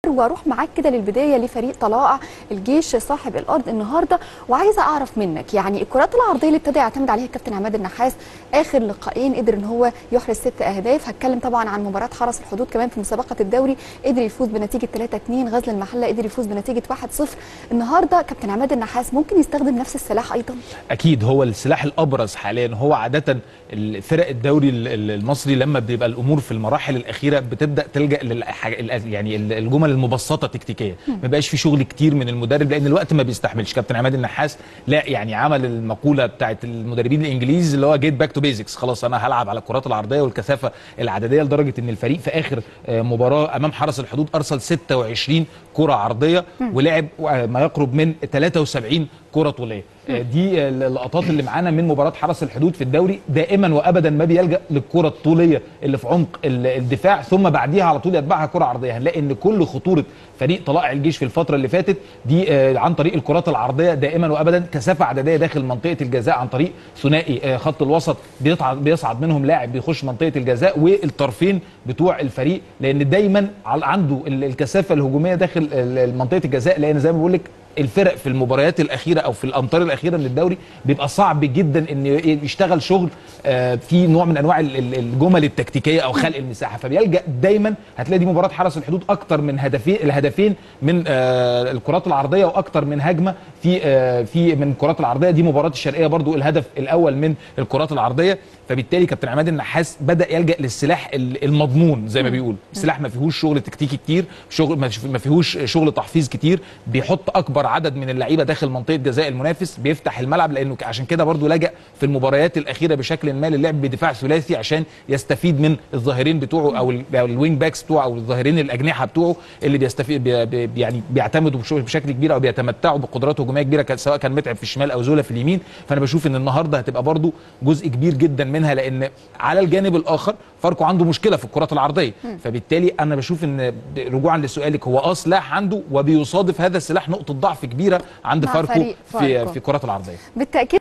واروح معاك كده للبدايه لفريق طلائع الجيش صاحب الارض النهارده وعايزه اعرف منك يعني الكرات العرضيه اللي ابتدى يعتمد عليها الكابتن عماد النحاس اخر لقاءين قدر ان هو يحرز ست اهداف هتكلم طبعا عن مباراه حرس الحدود كمان في مسابقه الدوري قدر يفوز بنتيجه 3 2 غزل المحله قدر يفوز بنتيجه 1 0 النهارده كابتن عماد النحاس ممكن يستخدم نفس السلاح ايضا اكيد هو السلاح الابرز حاليا هو عاده فرق الدوري المصري لما بيبقى الامور في المراحل الاخيره بتبدا تلجا للحاجة يعني الجمل المبسطه تكتيكيه ما بقاش في شغل كتير من المدرب لان الوقت ما بيستحملش كابتن عماد النحاس لا يعني عمل المقوله بتاعت المدربين الانجليز اللي هو جيت باك تو بيزكس خلاص انا هلعب على الكرات العرضيه والكثافه العدديه لدرجه ان الفريق في اخر مباراه امام حرس الحدود ارسل 26 كره عرضيه ولعب ما يقرب من 73 كره طوليه دي اللقطات اللي معانا من مباراه حرس الحدود في الدوري دائما وابدا ما بيلجا للكره الطوليه اللي في عمق الدفاع ثم بعديها على طول يتبعها كره عرضيه هنلاقي ان كل خطوره فريق طلائع الجيش في الفتره اللي فاتت دي عن طريق الكرات العرضيه دائما وابدا كثافه عدديه داخل منطقه الجزاء عن طريق ثنائي خط الوسط بيصعد منهم لاعب بيخش منطقه الجزاء والطرفين بتوع الفريق لان دايما عنده الكثافه الهجوميه داخل منطقه الجزاء لان زي ما بقول لك الفرق في المباريات الاخيره او في الامتار الاخيره من الدوري بيبقى صعب جدا ان يشتغل شغل في نوع من انواع الجمل التكتيكيه او خلق المساحه فبيلجا دايما هتلاقي دي مباراه حرس الحدود اكتر من هدفين الهدفين من الكرات العرضيه واكتر من هجمه في في من الكرات العرضيه دي مباراه الشرقيه برضو الهدف الاول من الكرات العرضيه فبالتالي كابتن عماد النحاس بدا يلجا للسلاح المضمون زي ما بيقول سلاح ما فيهوش شغل تكتيكي كتير شغل ما فيهوش شغل تحفيظ كتير بيحط اكبر عدد من اللعيبه داخل منطقه جزاء المنافس بيفتح الملعب لانه عشان كده برضو لجا في المباريات الاخيره بشكل ما للعب بدفاع ثلاثي عشان يستفيد من الظاهرين بتوعه او الوينج باكس بتوعه او الظاهرين الاجنحه بتوعه اللي بيستفيد بي بي يعني بيعتمدوا بشكل كبير او بيتمتعوا بقدرات هجوميه كبيره سواء كان متعب في الشمال او زولا في اليمين فانا بشوف ان النهارده هتبقى برضو جزء كبير جدا منها لان على الجانب الاخر فاركو عنده مشكله في الكرات العرضيه فبالتالي انا بشوف ان رجوعا لسؤالك هو اه سلاح عنده وبيصادف هذا السلاح نقطه ضعف كبيره عند فاركو في في الكرات العرضيه بالتاكيد